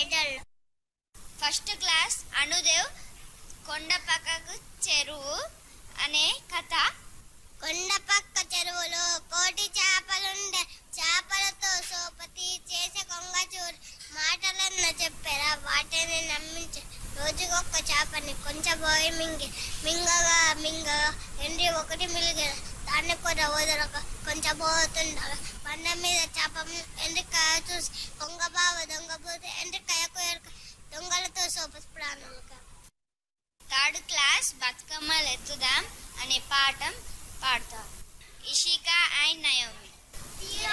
పేదలు first class అనుదేవ్ కొండ పక్కకు చెరువు అనే కథ కొండ పక్క చెరువులో కోటి చేపలుండే చేపలతో సోపతి చేసే కొంగచూరు మాటలన్న చెప్పారా వాటిని నమ్మించే రోజుకొక్క చేపని కొంచెం పోయి మింగి మింగగా మింగగా ఎండి ఒకటి మిలిగి దాన్ని కూడా వదలక కొంచెం పోతుండగా బండ మీద చేప ఎండ్రికాయ చూసి కొంగ బావ దొంగ పోతే ఎండ్రికాయకు ఎరక దొంగలతో సోపతి ప్రాణాలుగా థర్డ్ క్లాస్ బతుకమ్మలు ఎత్తుదాం అనే పాఠం పాడతాం ఇషిక అండ్ నయోమి